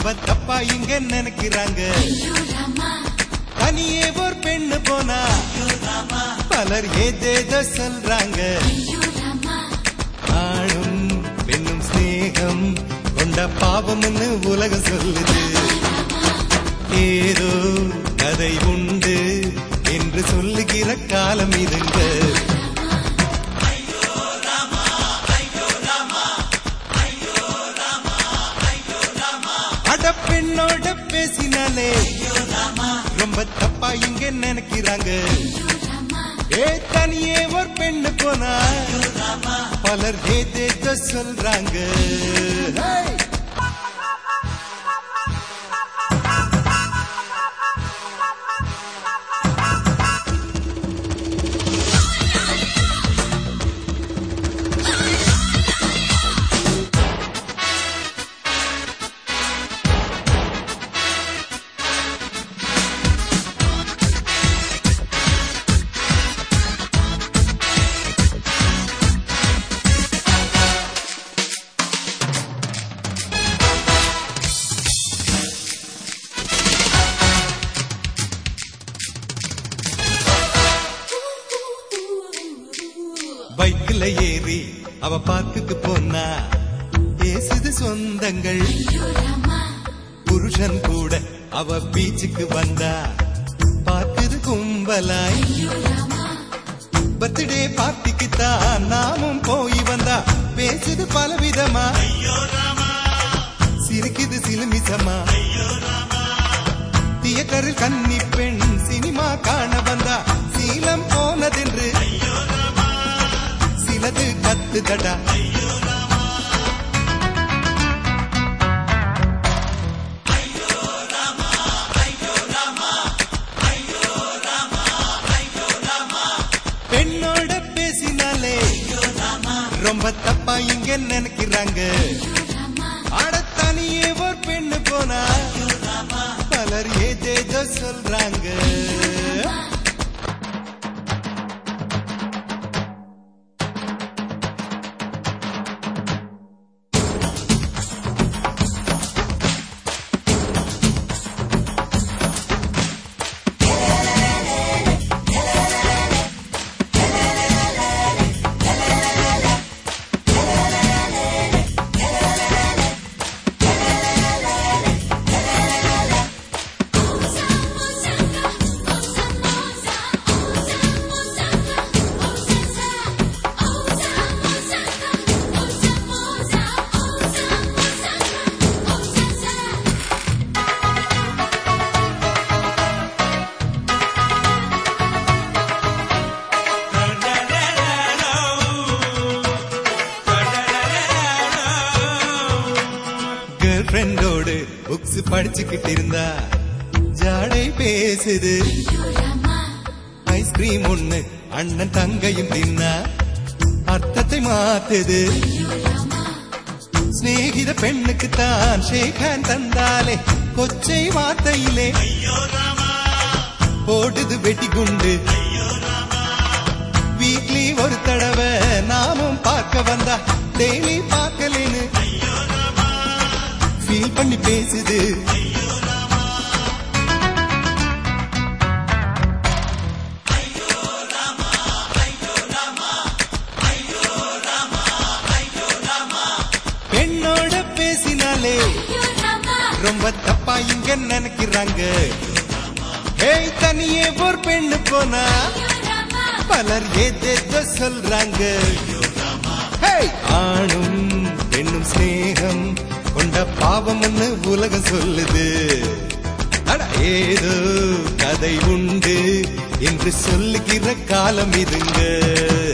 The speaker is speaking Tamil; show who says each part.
Speaker 1: ரொம்ப தப்பா இங்க நினைக்கிறாங்க தனியே ஒரு பெண்ணு போனா பலர் ஏதேதோ சொல்றாங்க ஆணும் பெண்ணும் சிநேகம் கொண்ட பாவம்னு உலகம் சொல்லுது ஏதோ கதை உண்டு என்று சொல்லுகிற காலம் இதுங்க அட பெண்ணோட பேசினாலே ரொம்ப தப்பா இங்க நினைக்கிறாங்க ஏ தனியே ஒரு பெண்ணு போனா பலர் ஏதேதோ சொல்றாங்க Hey! பைக்ல ஏறி அவ பார்க்குக்கு போனா பேசுது சொந்தங்கள் புருஷன் கூட அவ பீச்சுக்கு வந்தா பார்க்குது கும்பலாய் பர்த்டே பார்ட்டிக்கு தான் நாமும் போய் வந்தா பேசுது பலவிதமா சிரிக்குது சிலுமிசமா தியேட்டரில் கன்னி பெண் சினிமா காண வந்தா சீலம் போனதென்று சிலது கத்துதடா பெண்ணோட பேசினாலே ரொம்ப தப்பா இங்க நினைக்கிறாங்க ஆட தனியே ஒரு பெண்ணு போனா பலர் ஏதேதோ சொல்றாங்க கேர்ள் ஃப்ரெண்டோடு புக்ஸ் படிச்சுக்கிட்டு இருந்தா ஜாடை பேசுது ஐஸ்கிரீம் ஒண்ணு அண்ணன் தங்கையும் தின்னா அர்த்தத்தை மாத்துது சிநேகித பெண்ணுக்கு தான் ஷேக் ஹேண்ட் தந்தாலே கொச்சை வார்த்தையிலே போடுது வெட்டி குண்டு வீக்லி ஒரு தடவை நாமும் பார்க்க வந்தா டெய்லி பார்க்கலேன்னு ஃபீல் பண்ணி பேசுது பெண்ணோட பேசினாலே ரொம்ப தப்பா இங்க நினைக்கிறாங்க ஏய் தனியே ஒரு பெண்ணு போனா பலர் ஏதேதோ சொல்றாங்க ஹேய்! ஆணும் பெண்ணும் சிநேகம் கொண்ட பாவம்னு உலகம் சொல்லுது அட ஏதோ கதை உண்டு என்று சொல்லுகிற காலம் இதுங்க